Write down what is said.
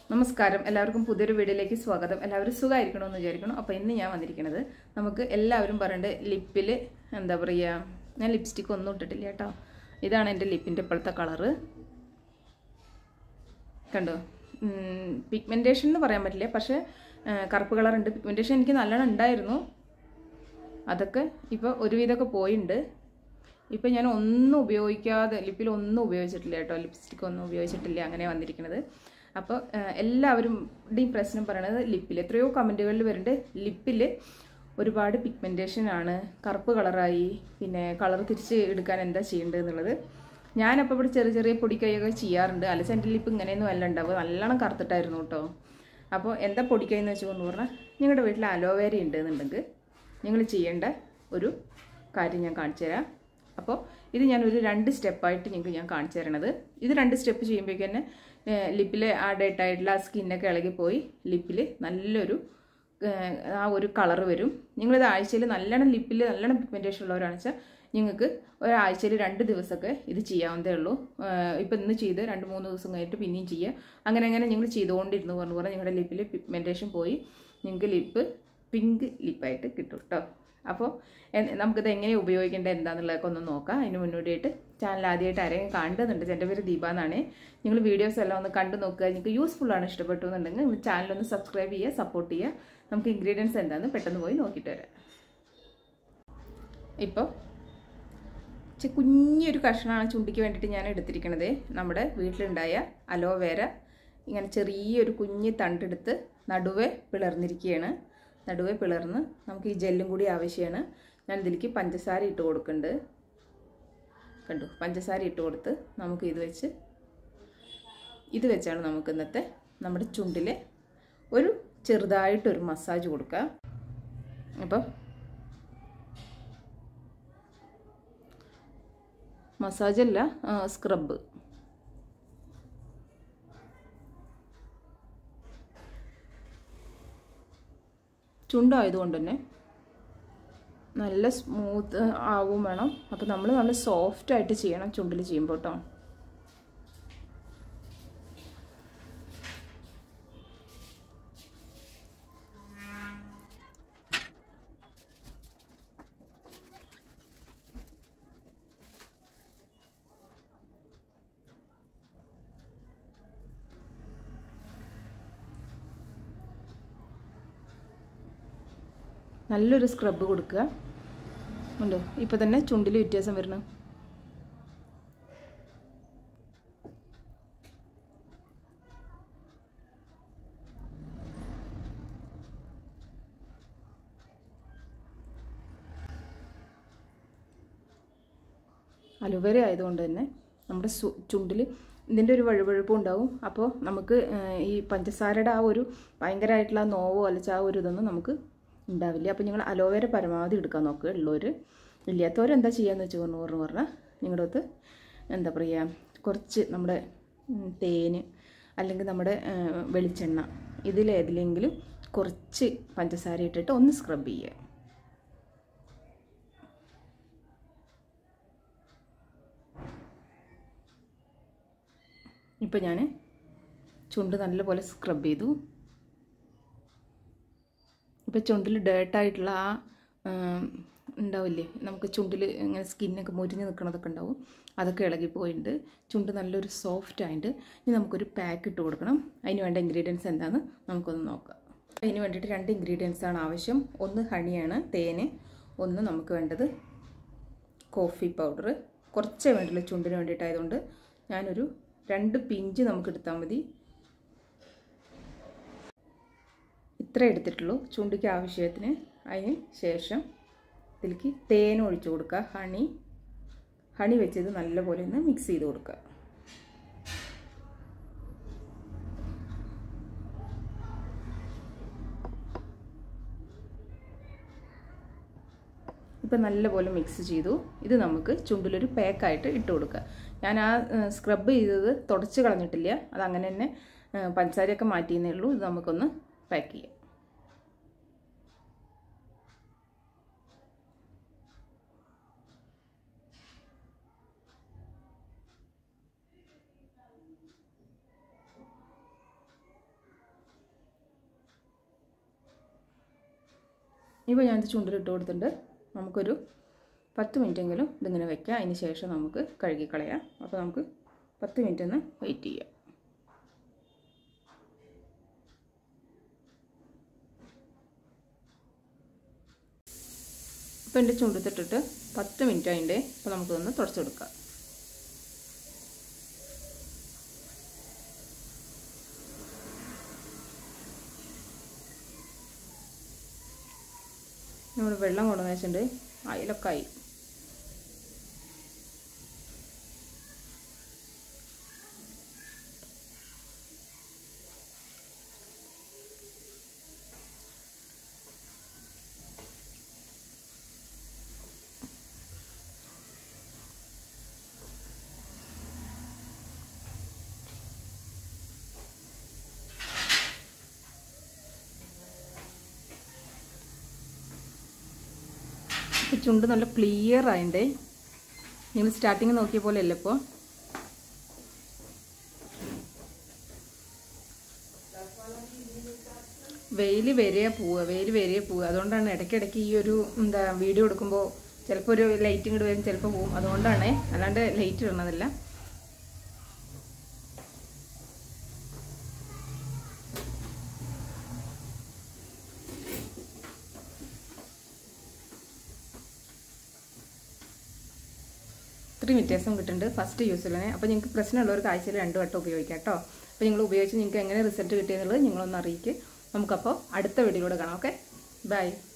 നമസ്കാരം എല്ലാവർക്കും പുതിയൊരു വീഡിയോയിലേക്ക് സ്വാഗതം എല്ലാവരും സുഖമായിരിക്കണമെന്ന് വിചാരിക്കണം അപ്പോൾ ഇന്ന് ഞാൻ വന്നിരിക്കുന്നത് നമുക്ക് എല്ലാവരും പറയേണ്ട ലിപ്പിൽ എന്താ പറയുക ഞാൻ ലിപ്സ്റ്റിക് ഒന്നും ഇട്ടിട്ടില്ല കേട്ടോ ഇതാണ് എൻ്റെ ലിപ്പിൻ്റെ ഇപ്പോഴത്തെ കളറ് കണ്ടോ പിഗ്മെൻറ്റേഷൻ എന്ന് പറയാൻ പറ്റില്ല പക്ഷേ ആ, കറുപ്പ് കളറുണ്ട് പിഗ്മെൻറ്റേഷൻ എനിക്ക് നല്ലോണം ഉണ്ടായിരുന്നു അതൊക്കെ ഇപ്പോൾ ഒരുവിധമൊക്കെ പോയിട്ടുണ്ട് ഇപ്പം ഞാൻ ഒന്നും ഉപയോഗിക്കാതെ ലിപ്പിൽ ഒന്നും ഉപയോഗിച്ചിട്ടില്ല കേട്ടോ ലിപ്സ്റ്റിക് ഒന്നും ഉപയോഗിച്ചിട്ടില്ല അങ്ങനെ വന്നിരിക്കുന്നത് അപ്പോൾ എല്ലാവരുടെയും പ്രശ്നം പറയണത് ലിപ്പിൽ എത്രയോ കമൻറ്റുകളിൽ വരുന്നുണ്ട് ലിപ്പിൽ ഒരുപാട് പിഗ്മെൻറ്റേഷൻ ആണ് കറുപ്പ് കളറായി പിന്നെ കളർ തിരിച്ച് എടുക്കാൻ എന്താ ചെയ്യേണ്ടത് എന്നുള്ളത് ഞാനപ്പോൾ ഇവിടെ ചെറിയ ചെറിയ പൊടിക്കൈയൊക്കെ ചെയ്യാറുണ്ട് അല്ല എൻ്റെ ലിപ്പ് ഇങ്ങനെയൊന്നും അല്ല ഉണ്ടാവുക നല്ലോണം കറുത്തിട്ടായിരുന്നു കേട്ടോ അപ്പോൾ എന്താ പൊടിക്കൈ എന്ന് വെച്ച് കൊണ്ട് പറഞ്ഞാൽ നിങ്ങളുടെ വീട്ടിൽ അലോവേര ഉണ്ട് എന്നുണ്ടെങ്കിൽ നിങ്ങൾ ചെയ്യേണ്ട ഒരു കാര്യം ഞാൻ കാണിച്ചു തരാം അപ്പോൾ ഇത് ഞാൻ ഒരു രണ്ട് സ്റ്റെപ്പായിട്ട് നിങ്ങൾക്ക് ഞാൻ കാണിച്ചു തരണത് ഇത് രണ്ട് സ്റ്റെപ്പ് ചെയ്യുമ്പോഴേക്ക് തന്നെ ലിപ്പിൽ ആ ഡേറ്റ് ആയിട്ടുള്ള ആ സ്കിന്നൊക്കെ ഇളകിപ്പോയി ലിപ്പിൽ നല്ലൊരു ഏഹ്, ആ ഒരു കളർ വരും നിങ്ങളിത് ആഴ്ചയിൽ നല്ലോണം ലിപ്പിൽ നല്ലോണം പിഗ്മെൻറ്റേഷൻ ഉള്ളവരാണെന്ന് വെച്ചാൽ നിങ്ങൾക്ക് ഒരാഴ്ചയിൽ രണ്ട് ദിവസമൊക്കെ ഇത് ചെയ്യാവുന്നതേ ഉള്ളൂ ഇപ്പം ഇന്ന് ചെയ്ത് രണ്ട് മൂന്ന് ദിവസം കഴിഞ്ഞിട്ട് പിന്നെയും ചെയ്യുക അങ്ങനെ അങ്ങനെ നിങ്ങൾ ചെയ്തുകൊണ്ടിരുന്നു പറഞ്ഞു പറഞ്ഞാൽ നിങ്ങളുടെ ലിപ്പിൽ പിഗ്മെൻറ്റേഷൻ പോയി നിങ്ങൾക്ക് ലിപ്പ് പിങ്ക് ലിപ്പായിട്ട് കിട്ടും കേട്ടോ അപ്പോൾ എ- നമുക്കിത് എങ്ങനെ ഉപയോഗിക്കേണ്ടത് എന്താണെന്നുള്ളതൊക്കെ ഒന്ന് നോക്കാം അതിന് മുന്നോടിയായിട്ട് ചാനൽ ആദ്യമായിട്ട് ആരെങ്കിലും കണ്ടതുണ്ട് എൻ്റെ പേര് ദീപ എന്നാണ് നിങ്ങൾ വീഡിയോസ് എല്ലാം ഒന്ന് കണ്ടു നോക്കുക നിങ്ങൾക്ക് യൂസ്ഫുൾ ആണ് ഇഷ്ടപ്പെട്ടു എന്നുണ്ടെങ്കിൽ നിങ്ങൾ ചാനലൊന്ന് സബ്സ്ക്രൈബ് ചെയ്യുക സപ്പോർട്ട് ചെയ്യുക നമുക്ക് ഇൻഗ്രീഡിയൻസ് എന്താണെന്ന് പെട്ടെന്ന് പോയി നോക്കിയിട്ട് വരാം ഇപ്പോൾ ചെ കുഞ്ഞൊരു കഷ്ണമാണ് ചുണ്ടിക്ക് വേണ്ടിയിട്ട് ഞാൻ എടുത്തിരിക്കുന്നത് നമ്മുടെ വീട്ടിലുണ്ടായ അലോവേര ഇങ്ങനെ ചെറിയൊരു കുഞ്ഞ് തണ്ടെടുത്ത് നടുവെ പിളർന്നിരിക്കുകയാണ് നടുവെ പിളർന്ന് നമുക്ക് ഈ ജെല്ലും കൂടി ആവശ്യമാണ് ഞാൻ ഇതിലേക്ക് പഞ്ചസാര ഇട്ട് കൊടുക്കുന്നുണ്ട് കണ്ടു പഞ്ചസാര ഇട്ട് കൊടുത്ത് നമുക്ക് ഇത് വെച്ച് ഇത് വെച്ചാണ് നമുക്ക് ഇന്നത്തെ നമ്മുടെ ചുണ്ടിൽ ഒരു ചെറുതായിട്ടൊരു മസാജ് കൊടുക്കുക അപ്പം മസാജ് അല്ല സ്ക്രബ് ചുണ്ടായതുകൊണ്ട് തന്നെ നല്ല സ്മൂത്ത് ആവും വേണം അപ്പോൾ നമ്മൾ നല്ല സോഫ്റ്റ് ആയിട്ട് ചെയ്യണം ചുണ്ടിൽ ചെയ്യുമ്പോൾ കേട്ടോ നല്ലൊരു സ്ക്രബ് കൊടുക്കുക ഉണ്ടോ ഇപ്പോൾ തന്നെ ചുണ്ടിൽ വ്യത്യാസം വരണം അലുവേര ആയതുകൊണ്ട് തന്നെ നമ്മുടെ ചുണ്ടിൽ ഇതിൻ്റെ ഒരു വഴുവഴുപ്പും ഉണ്ടാവും അപ്പോൾ നമുക്ക് ഏഹ്, ഈ പഞ്ചസാരയുടെ ആ ഒരു ഭയങ്കരമായിട്ടുള്ള ആ നോവോ അല്ലച്ച ആ ഒരു ഇതൊന്നും നമുക്ക് ഉണ്ടാവില്ല അപ്പോൾ നിങ്ങൾ അലോവേര പരമാവധി എടുക്കാൻ നോക്കുക ഉള്ളവർ ഇല്ലാത്തവർ എന്താ ചെയ്യാന്ന് വെച്ച് പറഞ്ഞു പറഞ്ഞു പറഞ്ഞാൽ നിങ്ങളുടെ അടുത്ത് എന്താ പറയുക കുറച്ച് നമ്മുടെ ഉം, തേന് അല്ലെങ്കിൽ നമ്മുടെ ഏഹ്, വെളിച്ചെണ്ണ ഇതിലേതിലെങ്കിലും കുറച്ച് പഞ്ചസാര ഇട്ടിട്ട് ഒന്ന് സ്ക്രബ് ചെയ്യുക ഇപ്പോൾ ഞാൻ ചുണ്ട് നല്ലപോലെ സ്ക്രബ് ചെയ്തു ഇപ്പോൾ ചുണ്ടിൽ ഡേർട്ടായിട്ടുള്ള ആ ഉം, ഉണ്ടാവില്ലേ നമുക്ക് ചുണ്ടിൽ ഇങ്ങനെ സ്കിന്നൊക്കെ മുരിഞ്ഞ് നിൽക്കണതൊക്കെ ഉണ്ടാവും അതൊക്കെ ഇളകിപ്പോയിട്ടുണ്ട് ചുണ്ട് നല്ലൊരു സോഫ്റ്റ് ആയിട്ട് ഇനി നമുക്കൊരു പാക്ക് ഇട്ട് കൊടുക്കണം അതിന് വേണ്ട ഇൻഗ്രീഡിയൻസ് എന്താണെന്ന് നമുക്കൊന്ന് നോക്കാം അതിന് വേണ്ടിയിട്ട് രണ്ട് ഇൻഗ്രീഡിയൻസ് ആണ് ആവശ്യം ഒന്ന് ഹണിയാണ് തേന് ഒന്ന് നമുക്ക് വേണ്ടത് കോഫി പൗഡർ കുറച്ചേ വേണ്ടുള്ളൂ ചുണ്ടിന് വേണ്ടിയിട്ടായതുകൊണ്ട് ഞാനൊരു രണ്ട് പിഞ്ച് നമുക്ക് എടുത്താൽ മതി ഇത്ര എടുത്തിട്ടുള്ളൂ ചുണ്ടിക്ക് ആവശ്യത്തിന് അതിന് ശേഷം ഇതിലേക്ക് തേൻ ഒഴിച്ചു കൊടുക്കുക ഹണി ഹണി വെച്ചത് നല്ലപോലെ ഒന്ന് മിക്സ് ചെയ്ത് കൊടുക്കുക ഇപ്പം നല്ലപോലെ മിക്സ് ചെയ്തു ഇത് നമുക്ക് ചുണ്ടിലൊരു പാക്കായിട്ട് ഇട്ട് കൊടുക്കുക ഞാൻ ആ സ്ക്രബ് ചെയ്തത് തുടച്ച് കളഞ്ഞിട്ടില്ല അത് അങ്ങനെ തന്നെ ഏ, പഞ്ചസാരയൊക്കെ മാറ്റിയെന്നേ ഉള്ളൂ ഇത് നമുക്കൊന്ന് പാക്ക് ചെയ്യാം ഇപ്പോൾ ഞാനിത് ചുണ്ടിലിട്ട് കൊടുത്തിട്ടുണ്ട് നമുക്കൊരു പത്ത് മിനിറ്റെങ്കിലും ഇതിങ്ങനെ വെക്കാം അതിന് ശേഷം നമുക്ക് കഴുകിക്കളയാം അപ്പോൾ നമുക്ക് പത്ത് മിനിറ്റ് ഒന്ന് വെയിറ്റ് ചെയ്യാം ഇപ്പോൾ എൻ്റെ ചുണ്ടത്തിട്ടിട്ട് പത്ത് മിനിറ്റ് അതിൻ്റെ അപ്പോൾ നമുക്കൊന്ന് തുടച്ചെടുക്കാം നമ്മൾ വെള്ളം കൊണ്ടുവന്ന് വെച്ചിട്ടുണ്ട് അയിലൊക്കെ ആയി ഇപ്പോൾ ചുണ്ട് നല്ല ക്ലിയർ ആയിണ്ടേ നിങ്ങൾ സ്റ്റാർട്ടിങ് നോക്കിയ പോലെ അല്ല ഇപ്പോൾ വെയിൽ വരിക പോവുക വെയിൽ വരിക പോവുക അതുകൊണ്ടാണ് ഇടയ്ക്കിടയ്ക്ക് ഈ ഒരു എന്താ വീഡിയോ എടുക്കുമ്പോൾ ചിലപ്പോൾ ഒരു ലൈറ്റ് ഇങ്ങോട്ട് വരും ചിലപ്പോൾ പോവും അതുകൊണ്ടാണ് അല്ലാണ്ട് ലൈറ്റ് ഇടണതല്ല ഇത്രയും വ്യത്യാസം കിട്ടുന്നുണ്ട് ഫസ്റ്റ് യൂസിൽ തന്നെ അപ്പോൾ നിങ്ങൾക്ക് പ്രശ്നമുള്ളവർക്ക് ആഴ്ചയിൽ രണ്ട് വട്ടം ഉപയോഗിക്കാം കേട്ടോ അപ്പോൾ നിങ്ങൾ ഉപയോഗിച്ച് നിങ്ങൾക്ക് എങ്ങനെ റിസൾട്ട് കിട്ടിയെന്നുള്ളത് നിങ്ങളൊന്ന് അറിയിക്കുക നമുക്കപ്പോൾ അടുത്ത വീഡിയോയിലൂടെ കാണാം ഓക്കെ ബൈ